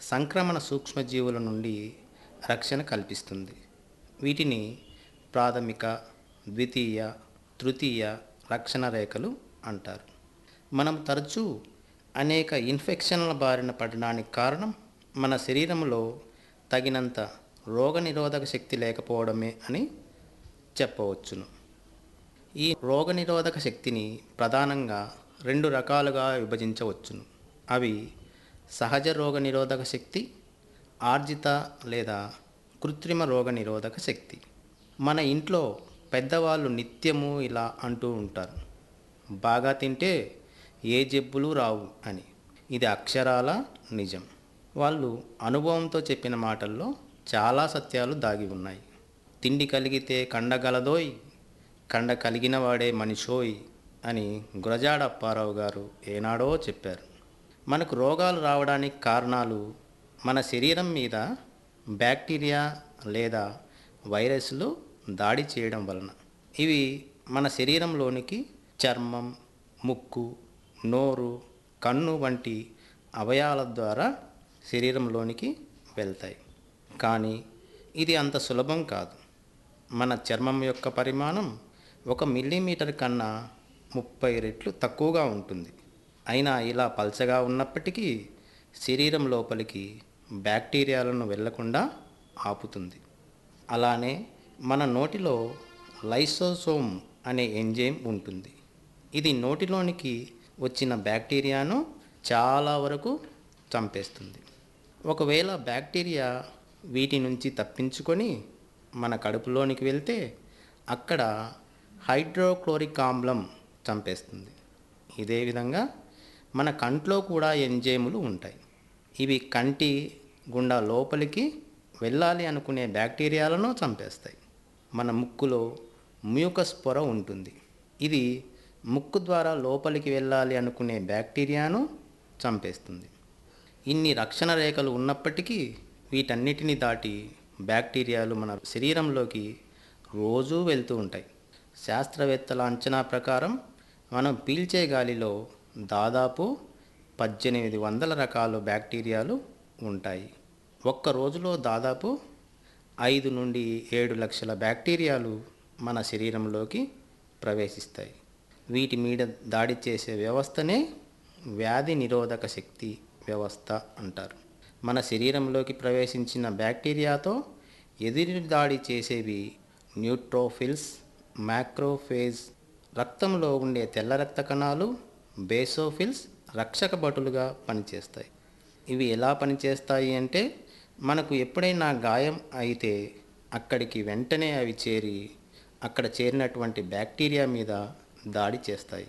సంక్రమణ సూక్ష్మజీవుల నుండి రక్షణ కల్పిస్తుంది వీటిని ప్రాథమిక ద్వితీయ తృతీయ రక్షణ రేఖలు అంటారు మనం తరచూ అనేక ఇన్ఫెక్షన్ల బారిన పడడానికి కారణం మన శరీరంలో తగినంత రోగనిరోధక శక్తి లేకపోవడమే అని చెప్పవచ్చును ఈ రోగనిరోధక శక్తిని ప్రధానంగా రెండు రకాలుగా విభజించవచ్చును అవి సహజ రోగనిరోధక శక్తి ఆర్జిత లేదా కృత్రిమ రోగనిరోధక శక్తి మన ఇంట్లో పెద్దవాళ్ళు నిత్యము ఇలా అంటూ ఉంటారు బాగా తింటే ఏ జబ్బులు రావు అని ఇది అక్షరాల నిజం వాళ్ళు అనుభవంతో చెప్పిన మాటల్లో చాలా సత్యాలు దాగి ఉన్నాయి తిండి కలిగితే కండగలదోయ్ కండ కలిగిన వాడే మనిషోయ్ అని గురజాడ అప్పారావు గారు ఏనాడో చెప్పారు మనకు రోగాలు రావడానికి కారణాలు మన శరీరం మీద బ్యాక్టీరియా లేదా వైరస్లు దాడి చేయడం వలన ఇవి మన శరీరంలోనికి చర్మం ముక్కు నోరు కన్ను వంటి అవయాల ద్వారా శరీరంలోనికి వెళ్తాయి కానీ ఇది అంత సులభం కాదు మన చర్మం యొక్క పరిమాణం ఒక మిల్లీమీటర్ కన్నా ముప్పై రెట్లు తక్కువగా ఉంటుంది అయినా ఇలా పల్చగా ఉన్నప్పటికీ శరీరం లోపలికి బ్యాక్టీరియాలను వెళ్లకుండా ఆపుతుంది అలానే మన నోటిలో లైసోసోమ్ అనే ఎంజైమ్ ఉంటుంది ఇది నోటిలోనికి వచ్చిన బ్యాక్టీరియాను చాలా వరకు చంపేస్తుంది ఒకవేళ బ్యాక్టీరియా వీటి నుంచి తప్పించుకొని మన కడుపులోనికి వెళ్తే అక్కడ హైడ్రోక్లోరిక్ ఆమ్లం చంపేస్తుంది ఇదే విధంగా మన కంట్లో కూడా ఎంజైములు ఉంటాయి ఇవి కంటి గుండా లోపలికి వెళ్ళాలి అనుకునే బ్యాక్టీరియాలను చంపేస్తాయి మన ముక్కులో మ్యూకస్ పొర ఉంటుంది ఇది ముక్కు ద్వారా లోపలికి వెళ్ళాలి అనుకునే బ్యాక్టీరియాను చంపేస్తుంది ఇన్ని రక్షణ రేఖలు ఉన్నప్పటికీ వీటన్నిటిని దాటి బ్యాక్టీరియాలు మన శరీరంలోకి రోజూ వెళ్తూ ఉంటాయి శాస్త్రవేత్తల అంచనా ప్రకారం మనం పీల్చే గాలిలో దాదాపు పద్దెనిమిది వందల రకాల బ్యాక్టీరియాలు ఉంటాయి ఒక్క రోజులో దాదాపు ఐదు నుండి ఏడు లక్షల బ్యాక్టీరియాలు మన శరీరంలోకి ప్రవేశిస్తాయి వీటి మీద దాడి చేసే వ్యవస్థనే వ్యాధి నిరోధక శక్తి వ్యవస్థ అంటారు మన శరీరంలోకి ప్రవేశించిన బ్యాక్టీరియాతో ఎదురు దాడి చేసేవి న్యూట్రోఫిల్స్ మ్యాక్రోఫేజ్ రక్తంలో ఉండే తెల్ల రక్త కణాలు బేసోఫిల్స్ రక్షక భటులుగా పనిచేస్తాయి ఇవి ఎలా పనిచేస్తాయి అంటే మనకు ఎప్పుడైనా గాయం అయితే అక్కడికి వెంటనే అవి చేరి అక్కడ చేరినటువంటి బ్యాక్టీరియా మీద దాడి చేస్తాయి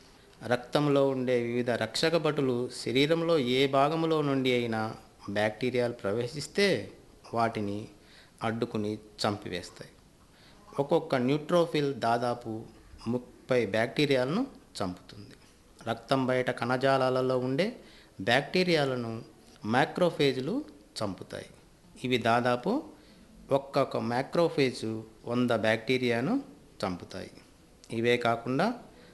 రక్తంలో ఉండే వివిధ రక్షక భటులు శరీరంలో ఏ భాగంలో నుండి అయినా బ్యాక్టీరియాలు ప్రవేశిస్తే వాటిని అడ్డుకుని చంపివేస్తాయి ఒక్కొక్క న్యూట్రోఫిల్ దాదాపు ముప్పై బ్యాక్టీరియాలను చంపుతుంది రక్తం బయట కణజాలాలలో ఉండే బ్యాక్టీరియాలను మ్యాక్రోఫేజ్లు చంపుతాయి ఇవి దాదాపు ఒక్కొక్క మ్యాక్రోఫేజు వంద బ్యాక్టీరియాను చంపుతాయి ఇవే కాకుండా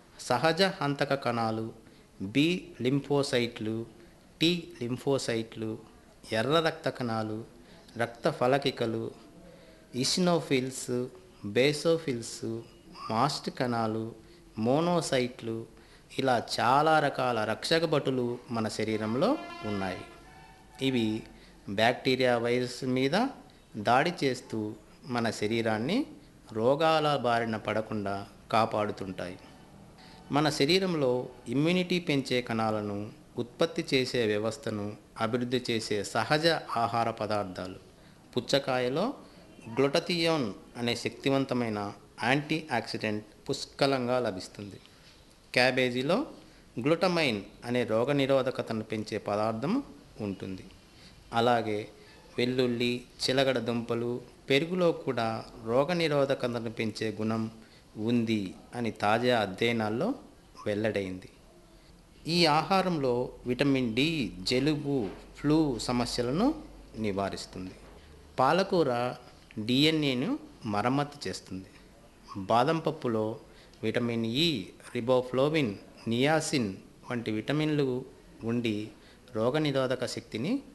సహజ హంతక కణాలు బి లింఫోసైట్లు టి లింఫోసైట్లు ఎర్ర రక్త కణాలు రక్త ఫలకికలు ఇసినోఫిల్స్ బేసోఫిల్స్ మాస్ట్ కణాలు మోనోసైట్లు ఇలా చాలా రకాల రక్షక భటులు మన శరీరంలో ఉన్నాయి ఇవి బ్యాక్టీరియా వైరస్ మీద దాడి చేస్తూ మన శరీరాన్ని రోగాల బారిన పడకుండా కాపాడుతుంటాయి మన శరీరంలో ఇమ్యూనిటీ పెంచే కణాలను ఉత్పత్తి చేసే వ్యవస్థను అభివృద్ధి చేసే సహజ ఆహార పదార్థాలు పుచ్చకాయలో గ్లూటథియోన్ అనే శక్తివంతమైన యాంటీ ఆక్సిడెంట్ పుష్కలంగా లభిస్తుంది క్యాబేజీలో గ్లూటమైన్ అనే రోగనిరోధకతను పెంచే పదార్థం ఉంటుంది అలాగే వెల్లుల్లి చిలగడ దుంపలు పెరుగులో కూడా రోగనిరోధకతను పెంచే గుణం ఉంది అని తాజా అధ్యయనాల్లో వెల్లడైంది ఈ ఆహారంలో విటమిన్ డి జలుబు ఫ్లూ సమస్యలను నివారిస్తుంది పాలకూర డిఎన్ఏను మరమ్మతు చేస్తుంది బాదం పప్పులో విటమిన్ ఇ రిబోఫ్లోవిన్ నియాసిన్ వంటి విటమిన్లు ఉండి రోగనిరోధక శక్తిని